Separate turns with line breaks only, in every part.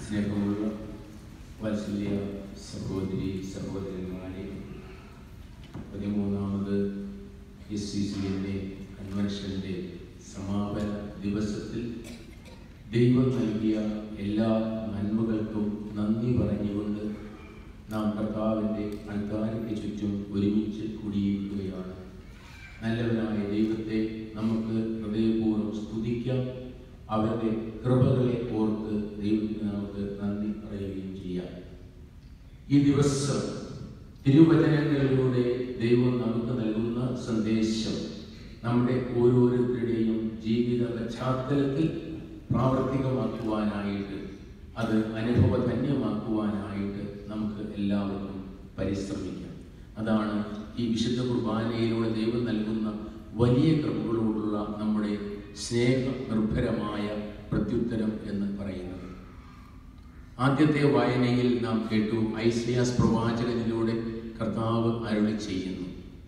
സ്നേഹമുള്ള വാത്സല്യ സഹോദരി സഹോദരന്മാരെ പതിമൂന്നാമത് എസ് സി സി എൻ്റെ കൺവെൻഷൻ്റെ സമാപന ദിവസത്തിൽ ദൈവം നൽകിയ എല്ലാ നന്മകൾക്കും നന്ദി പറഞ്ഞുകൊണ്ട് നാം കർത്താവിൻ്റെ അൽത്താരയ്ക്ക് ചുറ്റും ഒരുമിച്ച് കൂടിയിരിക്കുകയാണ് നല്ലവനായ ദൈവത്തെ നമുക്ക് ഹൃദയപൂർവ്വം സ്തുതിക്കാം അവരുടെ കൃപകളെ ഓർത്ത് ദൈവത്തിന് നമുക്ക് നന്ദി പറയുകയും ചെയ്യാം ഈ ദിവസം തിരുവചനങ്ങളിലൂടെ ദൈവം നമുക്ക് നൽകുന്ന സന്ദേശം നമ്മുടെ ഓരോരുത്തരുടെയും ജീവിത പശ്ചാത്തലത്തിൽ പ്രാവർത്തികമാക്കുവാനായിട്ട് അത് അനുഭവധന്യമാക്കുവാനായിട്ട് നമുക്ക് എല്ലാവർക്കും പരിശ്രമിക്കാം അതാണ് ഈ വിശുദ്ധ കുർബാനയിലൂടെ ദൈവം നൽകുന്ന വലിയ കൃപകളോടുള്ള നമ്മുടെ സ്നേഹ നിർഭരമായ പ്രത്യുത്തരം എന്ന് പറയുന്നത് ആദ്യത്തെ വായനയിൽ നാം കേട്ടു ഐസിയാസ് പ്രവാചകനിലൂടെ കർത്താവ് അരുളി ചെയ്യുന്നു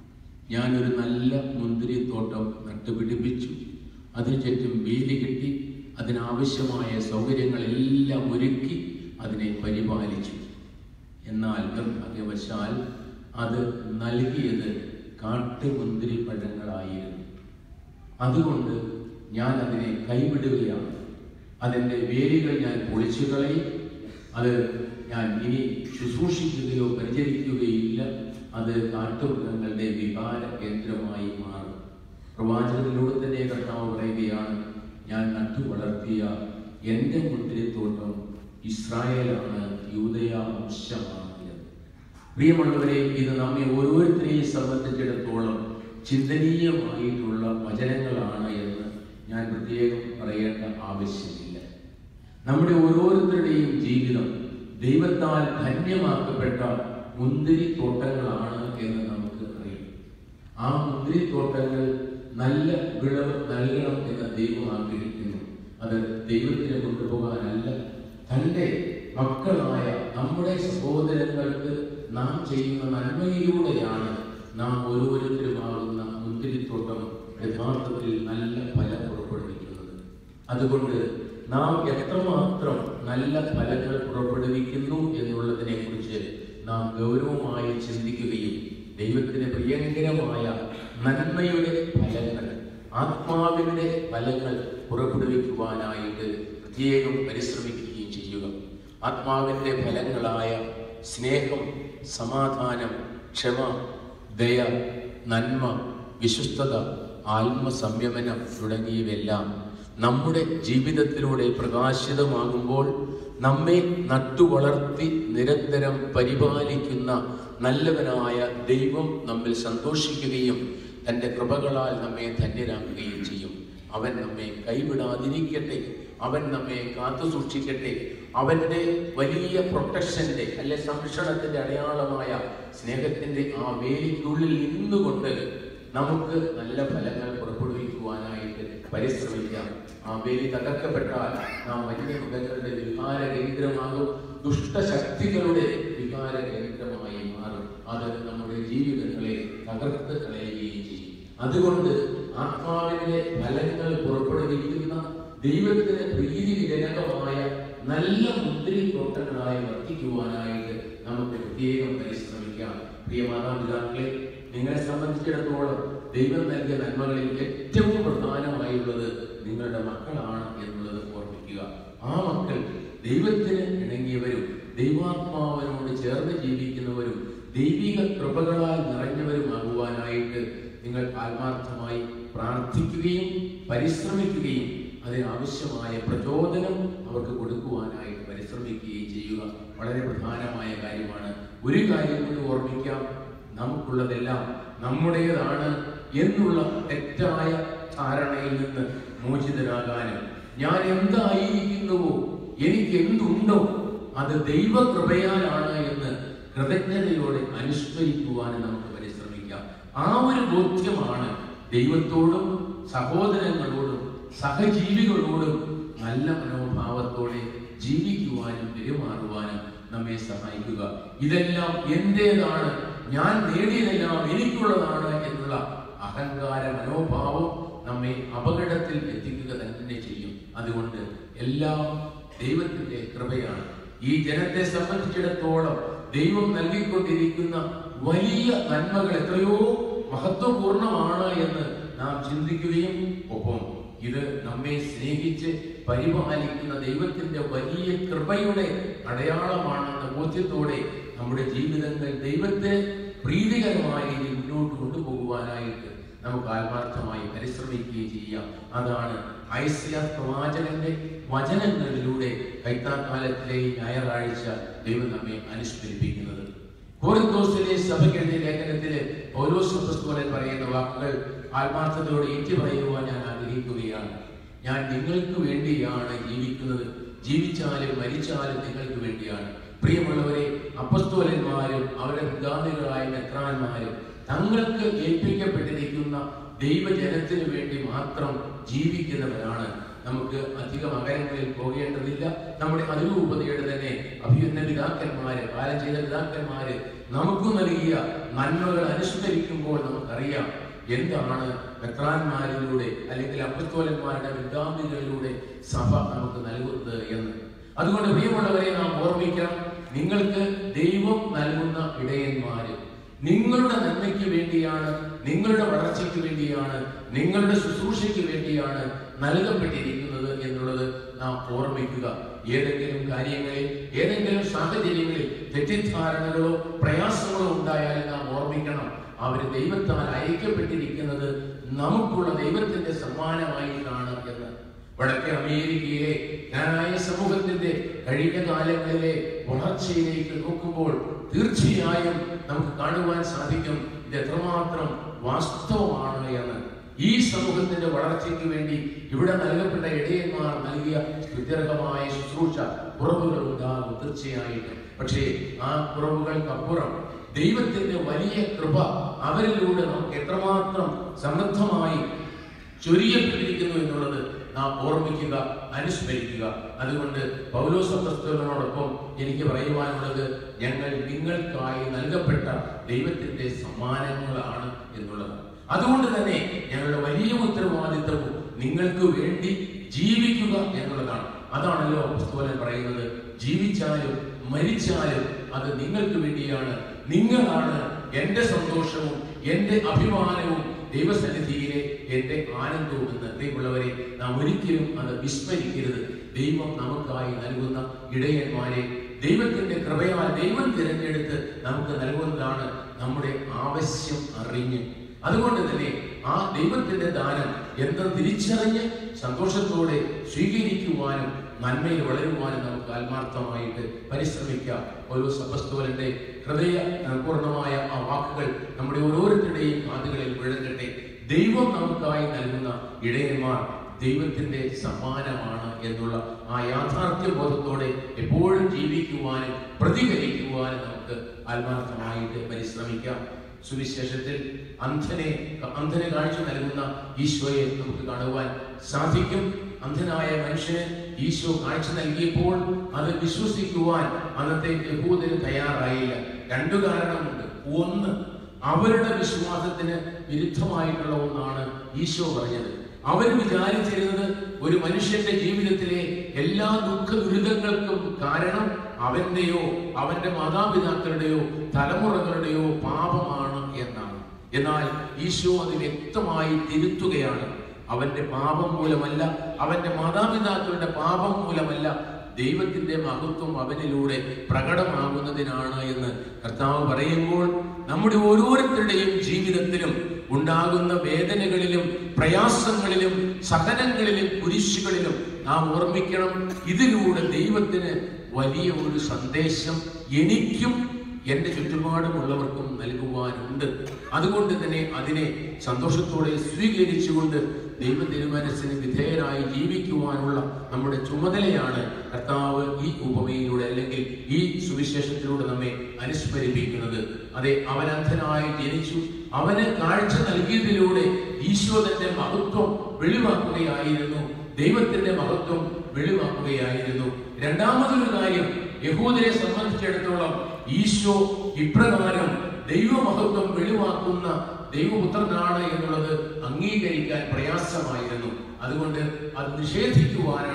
ഞാനൊരു നല്ല മുന്തിരിത്തോട്ടം നട്ടുപിടിപ്പിച്ചു അതിനു ചുറ്റും വേലി കെട്ടി അതിനാവശ്യമായ സൗകര്യങ്ങളെല്ലാം ഒരുക്കി അതിനെ പരിപാലിച്ചു എന്നാൽ നിർഭാഗ്യവശാൽ അത് നൽകിയത് കാട്ടുമുന്തിരി പഴങ്ങളായിരുന്നു അതുകൊണ്ട് ഞാൻ അതിനെ കൈവിടുകയാണ് അതിൻ്റെ വേരുകൾ ഞാൻ പൊളിച്ചു കളയും അത് ഞാൻ ഇനി ശുശ്രൂഷിക്കുകയോ പരിചരിക്കുകയില്ല അത് കാട്ടുമൃഗങ്ങളുടെ വികാര കേന്ദ്രമായി മാറും പ്രവാചകനിലൂടെ തന്നെ കർത്താവ് പറയുകയാണ് ഞാൻ നട്ടു വളർത്തിയ എൻ്റെ മുന്തിരിത്തോട്ടം ഇസ്രായേലാണ് യൂതയ വംശമാണ് എന്ന് പ്രിയമുള്ളവരെ ഇത് നമ്മെ ഓരോരുത്തരെയും സംബന്ധിച്ചിടത്തോളം ചിന്തനീയമായിട്ടുള്ള വചനങ്ങളാണ് എന്ന് ഞാൻ പ്രത്യേകം പറയേണ്ട ആവശ്യമില്ല നമ്മുടെ ഓരോരുത്തരുടെയും ജീവിതം ദൈവത്താൽ ധന്യമാക്കപ്പെട്ട മുന്തിരി തോട്ടങ്ങളാണ് എന്ന് നമുക്ക് അറിയാം ആ മുന്തിരി തോട്ടങ്ങൾ നല്ല വിളവ് നൽകണം എന്ന് ദൈവം ആഗ്രഹിക്കുന്നു അത് ദൈവത്തിന് കൊണ്ടുപോകാനല്ല തൻ്റെ മക്കളായ നമ്മുടെ സഹോദരങ്ങൾക്ക് നാം ചെയ്യുന്ന നന്മയിലൂടെയാണ് നാം ഓരോരുത്തരുമാകുന്ന മുന്തിരിത്തോട്ടം യഥാർത്ഥത്തിൽ നല്ല ഫലം പുറപ്പെടുവിക്കുന്നത് അതുകൊണ്ട് നാം എത്രമാത്രം നല്ല ഫലങ്ങൾ പുറപ്പെടുവിക്കുന്നു എന്നുള്ളതിനെ കുറിച്ച് നാം ഗൗരവമായി ചിന്തിക്കുകയും ദൈവത്തിന് പ്രിയങ്കരമായ നന്മയുടെ ഫലങ്ങൾ ആത്മാവിന്റെ ഫലങ്ങൾ പുറപ്പെടുവിക്കുവാനായിട്ട് പ്രത്യേകം പരിശ്രമിക്കുകയും ചെയ്യുക ആത്മാവിന്റെ ഫലങ്ങളായ സ്നേഹം സമാധാനം ക്ഷമ ദയ നന്മ വിശ്വസ്തത ആത്മസംയമനം തുടങ്ങിയവയെല്ലാം നമ്മുടെ ജീവിതത്തിലൂടെ പ്രകാശിതമാകുമ്പോൾ നമ്മെ നട്ടുവളർത്തി നിരന്തരം പരിപാലിക്കുന്ന നല്ലവനായ ദൈവം നമ്മിൽ സന്തോഷിക്കുകയും തൻ്റെ കൃപകളാൽ നമ്മെ ധന്യരാക്കുകയും ചെയ്യും അവൻ നമ്മെ കൈവിടാതിരിക്കട്ടെ അവൻ നമ്മെ കാത്തു സൂക്ഷിക്കട്ടെ അവൻ്റെ വലിയ പ്രൊട്ടക്ഷന്റെ അല്ലെ സംരക്ഷണത്തിന്റെ അടയാളമായ സ്നേഹത്തിന്റെ ആ വേലിക്കുള്ളിൽ നിന്നുകൊണ്ട് നമുക്ക് നല്ല ഫലങ്ങൾ പുറപ്പെടുവിക്കുവാനായിട്ട് പരിശ്രമിക്കാം ആ വേലി തകർക്കപ്പെട്ടാൽ നാം വലിയ മൃഗങ്ങളുടെ വികാര കേന്ദ്രമാകും ദുഷ്ടശക്തികളുടെ വികാര കേന്ദ്രമായി മാറും അത് നമ്മുടെ ജീവിതങ്ങളെ തകർത്ത് കളയുകയും ചെയ്യും അതുകൊണ്ട് ആത്മാവിന്റെ ഫലങ്ങൾ പുറപ്പെടുവിക്കുന്ന ദൈവത്തിന് പ്രീതിജനകമായ നല്ല മുന്തിരി തോട്ടങ്ങളായി വർത്തിക്കുവാനായിട്ട് നമുക്ക് പ്രത്യേകം പരിശ്രമിക്കാം പ്രിയ മാതാപിതാക്കളെ നിങ്ങളെ സംബന്ധിച്ചിടത്തോളം ദൈവം നൽകിയ നന്മകളിൽ ഏറ്റവും പ്രധാനമായുള്ളത് നിങ്ങളുടെ മക്കളാണ് എന്നുള്ളത് ഓർമ്മിക്കുക ആ മക്കൾ ദൈവത്തിന് ഇണങ്ങിയവരും ദൈവാത്മാവിനോട് ചേർന്ന് ജീവിക്കുന്നവരും ദൈവിക കൃപകളാൽ നിറഞ്ഞവരുമാകുവാനായിട്ട് നിങ്ങൾ ആത്മാർത്ഥമായി പ്രാർത്ഥിക്കുകയും പരിശ്രമിക്കുകയും അതിനാവശ്യമായ പ്രചോദനം അവർക്ക് കൊടുക്കുവാനായിട്ട് പരിശ്രമിക്കുകയും ചെയ്യുക വളരെ പ്രധാനമായ കാര്യമാണ് ഒരു കാര്യം കൂടി ഓർമ്മിക്കാം നമുക്കുള്ളതെല്ലാം നമ്മുടേതാണ് എന്നുള്ള തെറ്റായ ധാരണയിൽ നിന്ന് മോചിതരാകാനും ഞാൻ എന്തായിരിക്കുന്നുവോ എനിക്ക് എന്തുണ്ടോ അത് ദൈവകൃപയാലാണ് എന്ന് കൃതജ്ഞതയോടെ അനുസ്മരിക്കുവാനും നമുക്ക് പരിശ്രമിക്കാം ആ ഒരു ബോധ്യമാണ് ദൈവത്തോടും സഹോദരങ്ങളോടും സഹജീവികളോടും നല്ല മനോഭാവത്തോടെ ജീവിക്കുവാനും പെരുമാറുവാനും നമ്മെ സഹായിക്കുക ഇതെല്ലാം എന്റേതാണ് ഞാൻ നേടിയതെല്ലാം എനിക്കുള്ളതാണ് എന്നുള്ള അഹങ്കാര മനോഭാവം നമ്മെ അപകടത്തിൽ എത്തിക്കുക തന്നെ ചെയ്യും അതുകൊണ്ട് എല്ലാം ദൈവത്തിന്റെ കൃപയാണ് ഈ ജനത്തെ സംബന്ധിച്ചിടത്തോളം ദൈവം നൽകിക്കൊണ്ടിരിക്കുന്ന വലിയ നന്മകൾ എത്രയോ മഹത്വപൂർണമാണ് എന്ന് നാം ചിന്തിക്കുകയും ഒപ്പം ഇത് നമ്മെ സ്നേഹിച്ച് പരിപാലിക്കുന്ന ദൈവത്തിന്റെ വലിയ കൃപയുടെ അടയാളമാണെന്ന ബോധ്യത്തോടെ നമ്മുടെ ജീവിതങ്ങൾ ദൈവത്തെ പ്രീതികരമായ രീതിയിൽ മുന്നോട്ട് കൊണ്ടുപോകുവാനായിട്ട് നമുക്ക് ആത്മാർത്ഥമായി പരിശ്രമിക്കുകയും ചെയ്യാം അതാണ് ഐസ്യ പ്രവാചകന്റെ വചനങ്ങളിലൂടെ കൈത്താക്കാലത്തിലെ ഈ ഞായറാഴ്ച ദൈവം നമ്മെ അനുസ്മരിപ്പിക്കുന്നത് കോറിന്തോസിലെ സഭയ്ക്കെഴുതിയ ലേഖനത്തില് പൗലോസ് പുസ്തകത്തിൽ പറയുന്ന വാക്കുകൾ ആത്മാർത്ഥതയോടെ ഏറ്റു പറയുവാൻ ഞാൻ ആഗ്രഹിക്കുകയാണ് ഞാൻ നിങ്ങൾക്ക് വേണ്ടിയാണ് ജീവിക്കുന്നത് ജീവിച്ചാലും മരിച്ചാലും നിങ്ങൾക്ക് വേണ്ടിയാണ് പ്രിയമുള്ളവരെ അപ്പസ്തോലന്മാരും അവരുടെ പിതാമികളായ മെത്രാന്മാരും തങ്ങൾക്ക് ഏൽപ്പിക്കപ്പെട്ടിരിക്കുന്ന ദൈവജനത്തിന് വേണ്ടി മാത്രം ജീവിക്കുന്നവരാണ് നമുക്ക് അധികം അകലങ്ങളിൽ പോകേണ്ടതില്ല നമ്മുടെ അതിരൂപതയുടെ തന്നെ അഭിയുന്ന പിതാക്കന്മാര് കാലം ചെയ്ത പിതാക്കന്മാര് നമുക്ക് നൽകിയ നന്മകൾ അനുസ്മരിക്കുമ്പോൾ നമുക്കറിയാം എന്താണ് മെത്രാന്മാരിലൂടെ അല്ലെങ്കിൽ അപ്പസ്തോലന്മാരുടെ വിദ്യാർത്ഥികളിലൂടെ സഭ നമുക്ക് നൽകുന്നത് എന്ന് അതുകൊണ്ട് പ്രിയമുള്ളവരെ നാം ഓർമ്മിക്കണം നിങ്ങൾക്ക് ദൈവം നൽകുന്ന ഇടയന്മാര് നിങ്ങളുടെ നന്മയ്ക്ക് വേണ്ടിയാണ് നിങ്ങളുടെ വളർച്ചയ്ക്ക് വേണ്ടിയാണ് നിങ്ങളുടെ ശുശ്രൂഷയ്ക്ക് വേണ്ടിയാണ് നൽകപ്പെട്ടിരിക്കുന്നത് എന്നുള്ളത് നാം ഓർമ്മിക്കുക ഏതെങ്കിലും കാര്യങ്ങളിൽ ഏതെങ്കിലും സാഹചര്യങ്ങളിൽ തെറ്റിദ്ധാരണകളോ പ്രയാസങ്ങളോ ഉണ്ടായാലും നാം ഓർമ്മിക്കണം അവർ ദൈവത്താൽ അയക്കപ്പെട്ടിരിക്കുന്നത് നമുക്കുള്ള ദൈവത്തിന്റെ സമ്മാനമായിട്ടാണ് എന്ന് വടക്കേ അമേരിക്കയിലെ ജ്ഞാനായ സമൂഹത്തിന്റെ കഴിഞ്ഞ കാലങ്ങളിലെ വളർച്ചയിലേക്ക് നോക്കുമ്പോൾ തീർച്ചയായും നമുക്ക് കാണുവാൻ സാധിക്കും ഇത് എത്രമാത്രം വാസ്തവമാണ് എന്ന് ഈ സമൂഹത്തിന്റെ വളർച്ചയ്ക്ക് വേണ്ടി ഇവിടെ നൽകപ്പെട്ട ഇടയന്മാർ നൽകിയ സ്തുത്യർഹമായ ശുശ്രൂഷ കുറവുകൾ ഉണ്ടാകും തീർച്ചയായിട്ടും പക്ഷേ ആ കുറവുകൾക്കപ്പുറം ദൈവത്തിന്റെ വലിയ കൃപ അവരിലൂടെ നമുക്ക് എത്രമാത്രം സമൃദ്ധമായി ചൊരിയപ്പെട്ടിരിക്കുന്നു എന്നുള്ളത് നാം ഓർമ്മിക്കുക അനുസ്മരിക്കുക അതുകൊണ്ട് പൗലോസ് അപ്പസ്തോലനോടൊപ്പം എനിക്ക് പറയുവാനുള്ളത് ഞങ്ങൾ നിങ്ങൾക്കായി നൽകപ്പെട്ട ദൈവത്തിന്റെ സമ്മാനങ്ങളാണ് എന്നുള്ളത് അതുകൊണ്ട് തന്നെ ഞങ്ങളുടെ വലിയ ഉത്തരവാദിത്വവും നിങ്ങൾക്ക് വേണ്ടി ജീവിക്കുക എന്നുള്ളതാണ് അതാണല്ലോ അപ്പസ്തോലൻ പറയുന്നത് ജീവിച്ചാലും മരിച്ചാലും അത് നിങ്ങൾക്ക് വേണ്ടിയാണ് നിങ്ങളാണ് എന്റെ സന്തോഷവും എന്റെ അഭിമാനവും ദൈവസന്നിധിയിലെ എന്റെ ആനന്ദവും എന്ന് പ്രിയമുള്ളവരെ നാം ഒരിക്കലും അത് വിസ്മരിക്കരുത് ദൈവം നമുക്കായി നൽകുന്ന ഇടയന്മാരെ ദൈവത്തിന്റെ കൃപയാൽ ദൈവം തിരഞ്ഞെടുത്ത് നമുക്ക് നൽകുന്നതാണ് നമ്മുടെ ആവശ്യം അറിഞ്ഞ് അതുകൊണ്ട് തന്നെ ആ ദൈവത്തിന്റെ ദാനം എന്തെന്ന് തിരിച്ചറിഞ്ഞ് സന്തോഷത്തോടെ സ്വീകരിക്കുവാനും നന്മയിൽ വളരുവാനും നമുക്ക് ആത്മാർത്ഥമായിട്ട് പരിശ്രമിക്കാം ഓരോ സപസ്തോലന്റെ ഹൃദയ പൂർണ്ണമായ ആ വാക്കുകൾ നമ്മുടെ ഓരോരുത്തരുടെയും കാതുകളിൽ വിഴങ്ങട്ടെ ദൈവം നമുക്കായി നൽകുന്ന ഇടയന്മാർ ദൈവത്തിന്റെ സമ്മാനമാണ് എന്നുള്ള ആ യാഥാർത്ഥ്യ ബോധത്തോടെ എപ്പോഴും ജീവിക്കുവാനും പ്രതികരിക്കുവാനും നമുക്ക് ആത്മാർത്ഥമായിട്ട് പരിശ്രമിക്കാം സുവിശേഷത്തിൽ അന്ധനെ അന്ധന് കാഴ്ച നൽകുന്ന ഈശോയെ നമുക്ക് കാണുവാൻ സാധിക്കും അന്ധനായ മനുഷ്യന് ഈശോ കാഴ്ച നൽകിയപ്പോൾ അത് വിശ്വസിക്കുവാൻ അന്നത്തെ യഹൂദന് തയ്യാറായില്ല രണ്ടു കാരണമുണ്ട് ഒന്ന് അവരുടെ വിശ്വാസത്തിന് വിരുദ്ധമായിട്ടുള്ള ഒന്നാണ് ഈശോ പറഞ്ഞത് അവർ വിചാരിച്ചിരുന്നത് ഒരു മനുഷ്യന്റെ ജീവിതത്തിലെ എല്ലാ ദുഃഖ ദുരിതങ്ങൾക്കും കാരണം അവന്റെയോ അവന്റെ മാതാപിതാക്കളുടെയോ തലമുറകളുടെയോ പാപമാണ് എന്നാണ് എന്നാൽ ഈശോ അത് വ്യക്തമായി തിരുത്തുകയാണ് അവന്റെ പാപം മൂലമല്ല അവന്റെ മാതാപിതാക്കളുടെ പാപം മൂലമല്ല ദൈവത്തിന്റെ മഹത്വം അവനിലൂടെ പ്രകടമാകുന്നതിനാണ് എന്ന് കർത്താവ് പറയുമ്പോൾ നമ്മുടെ ഓരോരുത്തരുടെയും ജീവിതത്തിലും ഉണ്ടാകുന്ന വേദനകളിലും പ്രയാസങ്ങളിലും സഹനങ്ങളിലും കുരിശുകളിലും നാം ഓർമ്മിക്കണം ഇതിലൂടെ ദൈവത്തിന് വലിയ ഒരു സന്ദേശം എനിക്കും എന്റെ ചുറ്റുപാടുമുള്ളവർക്കും നൽകുവാനുണ്ട് അതുകൊണ്ട് തന്നെ അതിനെ സന്തോഷത്തോടെ സ്വീകരിച്ചുകൊണ്ട് ദൈവ തിരുമനസ്സിന് വിധേയരായി ജീവിക്കുവാനുള്ള നമ്മുടെ ചുമതലയാണ് കർത്താവ് ഈ ഉപമയിലൂടെ അല്ലെങ്കിൽ ഈ സുവിശേഷത്തിലൂടെ നമ്മെ അനുസ്മരിപ്പിക്കുന്നത് അതെ അവൻ അന്ധനായി ജനിച്ചു അവന് കാഴ്ച നൽകിയതിലൂടെ ഈശോ തന്റെ മഹത്വം വെളിവാക്കുകയായിരുന്നു ദൈവത്തിന്റെ മഹത്വം വെളിവാക്കുകയായിരുന്നു രണ്ടാമതൊരു കാര്യം യഹൂദരെ സംബന്ധിച്ചിടത്തോളം ഈശോ ഇപ്രകാരം ദൈവമഹത്വം വെളിവാക്കുന്ന ദൈവപുത്രനാണ് എന്നുള്ളത് അംഗീകരിക്കാൻ പ്രയാസമായിരുന്നു അതുകൊണ്ട് അത് നിഷേധിക്കുവാനാണ്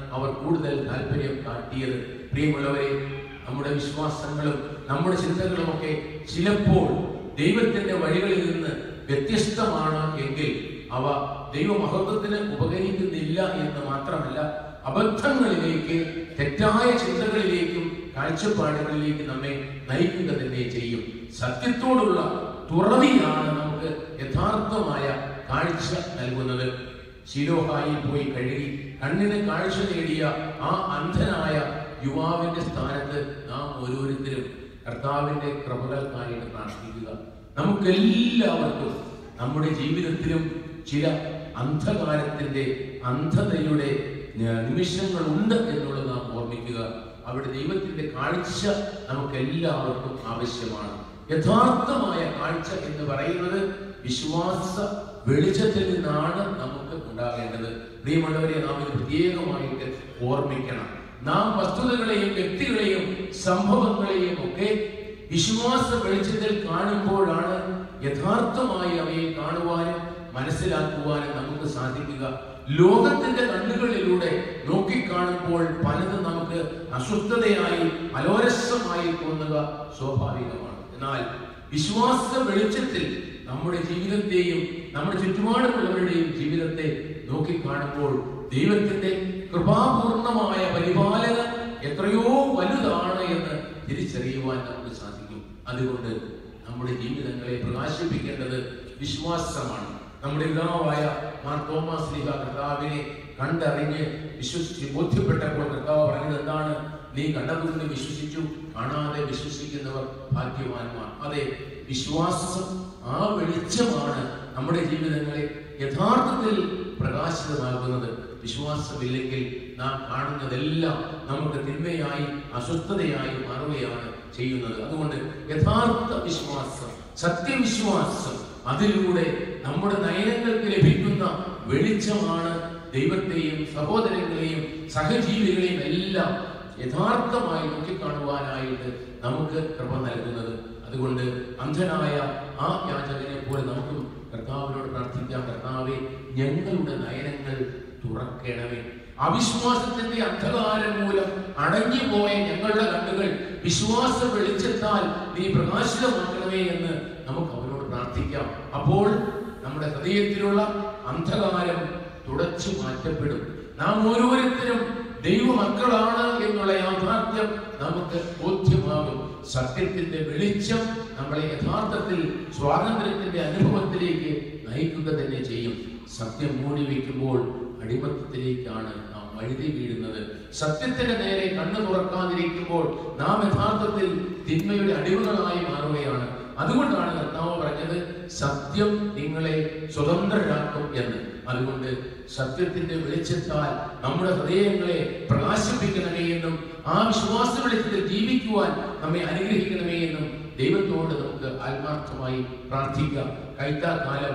അവർ കൂടുതൽ താല്പര്യം കാട്ടിയത് പ്രിയമുള്ളവരെ നമ്മുടെ വിശ്വാസങ്ങളും നമ്മുടെ ചിന്തകളും ഒക്കെ ചിലപ്പോൾ ദൈവത്തിന്റെ വഴികളിൽ നിന്ന് വ്യത്യസ്തമാണ് എങ്കിൽ അവ ദൈവമഹത്വത്തിന് ഉപകരിക്കുന്നില്ല എന്ന് മാത്രമല്ല അബദ്ധങ്ങളിലേക്ക് തെറ്റായ ചിന്തകളിലേക്കും കാഴ്ചപ്പാടുകളിലേക്ക് നമ്മെ നയിക്കുക തന്നെ ചെയ്യും സത്യത്തോടുള്ള തുറവിയാണ് നമുക്ക് യഥാർത്ഥമായ കാഴ്ച നൽകുന്നത് ശിലോഹായിൽ പോയി കഴുകി കണ്ണിന് കാഴ്ച നേടിയ ആ അന്ധനായ യുവാവിന്റെ സ്ഥാനത്ത് നാം ഓരോരുത്തരും കർത്താവിന്റെ കൃപകൾക്കായിട്ട് പ്രാർത്ഥിക്കുക നമുക്കെല്ലാവർക്കും നമ്മുടെ ജീവിതത്തിലും ചില അന്ധകാരത്തിന്റെ അന്ധതയുടെ ന- നിമിഷങ്ങളുണ്ട് എന്നുള്ളത് നാം ഓർമ്മിക്കുക അവിടെ ദൈവത്തിന്റെ കാഴ്ച നമുക്ക് എല്ലാവർക്കും ആവശ്യമാണ് യഥാർത്ഥമായ കാഴ്ച എന്ന് പറയുന്നത് വിശ്വാസ വെളിച്ചത്തിൽ നിന്നാണ് നമുക്ക് ഉണ്ടാകേണ്ടത് പ്രിയമുള്ളവരെ നാം ഇത് പ്രത്യേകമായിട്ട് ഓർമ്മിക്കണം നാം വസ്തുതകളെയും വ്യക്തികളെയും സംഭവങ്ങളെയും ഒക്കെ വിശ്വാസ വെളിച്ചത്തിൽ കാണുമ്പോഴാണ് യഥാർത്ഥമായി അവയെ കാണുവാനും മനസ്സിലാക്കുവാനും നമുക്ക് സാധിക്കുക ലോകത്തിന്റെ കണ്ണുകളിലൂടെ നോക്കിക്കാണുമ്പോൾ പലതും നമുക്ക് അസ്വസ്ഥതയായി അലോരസമായി തോന്നുക സ്വാഭാവികമാണ് എന്നാൽ വിശ്വാസ വെളിച്ചത്തിൽ നമ്മുടെ ജീവിതത്തെയും നമ്മുടെ ചുറ്റുപാടുമുള്ളവരുടെയും ജീവിതത്തെ നോക്കിക്കാണുമ്പോൾ ദൈവത്തിന്റെ കൃപാപൂർണമായ പരിപാലന എത്രയോ വലുതാണ് എന്ന് തിരിച്ചറിയുവാൻ നമുക്ക് സാധിക്കും അതുകൊണ്ട് നമ്മുടെ ജീവിതങ്ങളെ പ്രകാശിപ്പിക്കേണ്ടത് വിശ്വാസമാണ് നമ്മുടെ പിതാവായ മാർ തോമസ് ലീഹ കർത്താവിനെ കണ്ടറിഞ്ഞ് വിശ്വസിച്ച് ബോധ്യപ്പെട്ടപ്പോൾ കർത്താവ് പറഞ്ഞത് എന്താണ് നീ കണ്ടതുകൊണ്ട് വിശ്വസിച്ചു കാണാതെ വിശ്വസിക്കുന്നവർ ഭാഗ്യവാന്മാർ അതെ വിശ്വാസം ആ വെളിച്ചമാണ് നമ്മുടെ ജീവിതങ്ങളെ യഥാർത്ഥത്തിൽ പ്രകാശിതമാകുന്നത് വിശ്വാസമില്ലെങ്കിൽ നാം കാണുന്നതെല്ലാം നമുക്ക് തിന്മയായി അസ്വസ്ഥതയായി മാറുകയാണ് ചെയ്യുന്നത് അതുകൊണ്ട് യഥാർത്ഥ വിശ്വാസം സത്യവിശ്വാസം അതിലൂടെ നമ്മുടെ നയനങ്ങൾക്ക് ലഭിക്കുന്ന വെളിച്ചമാണ് ദൈവത്തെയും സഹോദരങ്ങളെയും സഹജീവികളെയും എല്ലാം യഥാർത്ഥമായി നോക്കിക്കാണുവാനായിട്ട് നമുക്ക് കൃപ നൽകുന്നത് അതുകൊണ്ട് അന്ധനായ ആ യാചകനെ പോലെ നമുക്കും കർത്താവിനോട് പ്രാർത്ഥിക്കാം കർത്താവെ ഞങ്ങളുടെ നയനങ്ങൾ തുറക്കണമേ അവിശ്വാസത്തിന്റെ അന്ധകാരം മൂലം അടങ്ങിപ്പോയ ഞങ്ങളുടെ കണ്ണുകൾ വിശ്വാസ വെളിച്ചത്താൽ നീ പ്രകാശിതമാക്കണമേ എന്ന് നമുക്ക് അവനോട് പ്രാർത്ഥിക്കാം അപ്പോൾ നമ്മുടെ ഹൃദയത്തിലുള്ള അന്ധകാരം തുടച്ചു മാറ്റപ്പെടും നാം ഓരോരുത്തരും ദൈവമക്കളാണ് എന്നുള്ള യാഥാർത്ഥ്യം നമുക്ക് ബോധ്യമാകും സത്യത്തിന്റെ വെളിച്ചം നമ്മളെ യഥാർത്ഥത്തിൽ സ്വാതന്ത്ര്യത്തിന്റെ അനുഭവത്തിലേക്ക് നയിക്കുക തന്നെ ചെയ്യും സത്യം മൂടി വയ്ക്കുമ്പോൾ അടിമത്തത്തിലേക്കാണ് നാം വഴുതി വീഴുന്നത് സത്യത്തിന്റെ നേരെ കണ്ണു തുറക്കാതിരിക്കുമ്പോൾ നാം യഥാർത്ഥത്തിൽ തിന്മയുടെ അടിമകളായി മാറുകയാണ് അതുകൊണ്ടാണ് കർത്താവ് പറഞ്ഞത് സത്യം നിങ്ങളെ സ്വതന്ത്രരാക്കും എന്ന് അതുകൊണ്ട് സത്യത്തിന്റെ വെളിച്ചത്താൽ നമ്മുടെ ഹൃദയങ്ങളെ പ്രകാശിപ്പിക്കണമേ എന്നും ആ വിശ്വാസ വെളിച്ചത്തിൽ ജീവിക്കുവാൻ നമ്മെ അനുഗ്രഹിക്കണമേ എന്നും ദൈവത്തോട് നമുക്ക് ആത്മാർത്ഥമായി പ്രാർത്ഥിക്കാം കൈത്താക്കാലം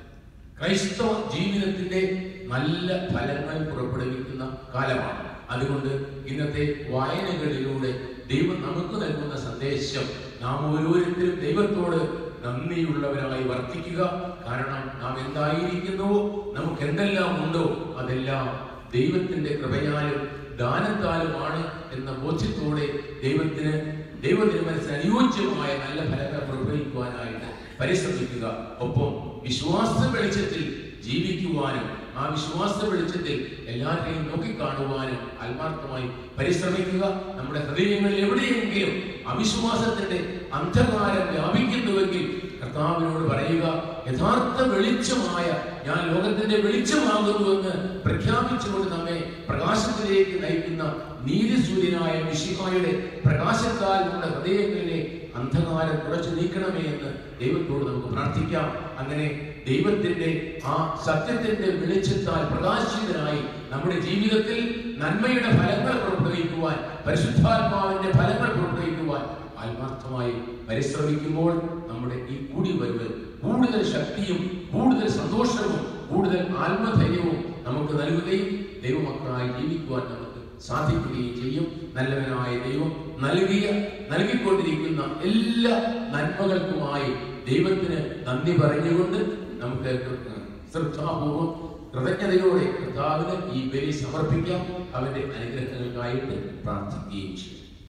ക്രൈസ്തവ ജീവിതത്തിന്റെ നല്ല ഫലങ്ങൾ പുറപ്പെടുവിക്കുന്ന കാലമാണ് അതുകൊണ്ട് ഇന്നത്തെ വായനകളിലൂടെ ദൈവം നമുക്ക് നൽകുന്ന സന്ദേശം നാം ഓരോരുത്തരും ദൈവത്തോട് നന്ദിയുള്ളവരായി വർത്തിക്കുക കാരണം നാം എന്തായിരിക്കുന്നുവോ നമുക്ക് എന്തെല്ലാം ഉണ്ടോ അതെല്ലാം ദൈവത്തിന്റെ കൃപയാലും ദാനത്താലുമാണ് എന്ന ബോധ്യത്തോടെ ദൈവത്തിന് ദൈവത്തിന് മനസ്സിന് അനുയോജ്യമായ നല്ല ഫലങ്ങൾ പുറപ്പെടുവിക്കുവാനായിട്ട് പരിശ്രമിക്കുക ഒപ്പം വിശ്വാസ വെളിച്ചത്തിൽ ജീവിക്കുവാനും ആ വിശ്വാസ വെളിച്ചത്തിൽ എല്ലാവരെയും നോക്കിക്കാണുവാനും ആത്മാർത്ഥമായി പരിശ്രമിക്കുക നമ്മുടെ ഹൃദയങ്ങളിൽ എവിടെയെങ്കിലും അവിശ്വാസത്തിന്റെ അന്ധകാരം വ്യാപിക്കുന്നുവെങ്കിൽ കർത്താവിനോട് പറയുക യഥാർത്ഥ വെളിച്ചമായ ഞാൻ ലോകത്തിന്റെ വെളിച്ചമാകുന്നുവെന്ന് പ്രഖ്യാപിച്ചുകൊണ്ട് നമ്മെ പ്രകാശത്തിലേക്ക് നയിക്കുന്ന നീതിസൂര്യനായ മിശിഹായുടെ പ്രകാശത്താൽ നമ്മുടെ ഹൃദയങ്ങളിലെ അന്ധകാരം കുറച്ചു നീക്കണമേ എന്ന് ദൈവത്തോട് നമുക്ക് പ്രാർത്ഥിക്കാം അങ്ങനെ ദൈവത്തിന്റെ ആ സത്യത്തിന്റെ വെളിച്ചത്താൽ പ്രകാശിതനായി നമ്മുടെ ജീവിതത്തിൽ നന്മയുടെ ഫലങ്ങൾ പുറപ്പെടുവിക്കുവാൻ പരിശുദ്ധാത്മാവിന്റെ ഫലങ്ങൾ പുറപ്പെടുവിക്കുവാൻ ആത്മാർത്ഥമായി പരിശ്രമിക്കുമ്പോൾ നമ്മുടെ ഈ കൂടിവരവ് കൂടുതൽ ശക്തിയും കൂടുതൽ സന്തോഷവും കൂടുതൽ ആത്മധൈര്യവും നമുക്ക് നൽകുകയും ദൈവമക്കളായി ജീവിക്കുവാൻ നമുക്ക് സാധിക്കുകയും ചെയ്യും നല്ലവനായ ദൈവം നൽകിയ നൽകിക്കൊണ്ടിരിക്കുന്ന എല്ലാ നന്മകൾക്കുമായി ദൈവത്തിന് നന്ദി പറഞ്ഞുകൊണ്ട് നമുക്ക് ശ്രദ്ധാപൂർവം കൃതജ്ഞതയോടെ കർത്താവിന് ഈ ബലി സമർപ്പിക്കാം അവന്റെ അനുഗ്രഹങ്ങൾക്കായിട്ട് പ്രാർത്ഥിക്കുകയും ചെയ്യും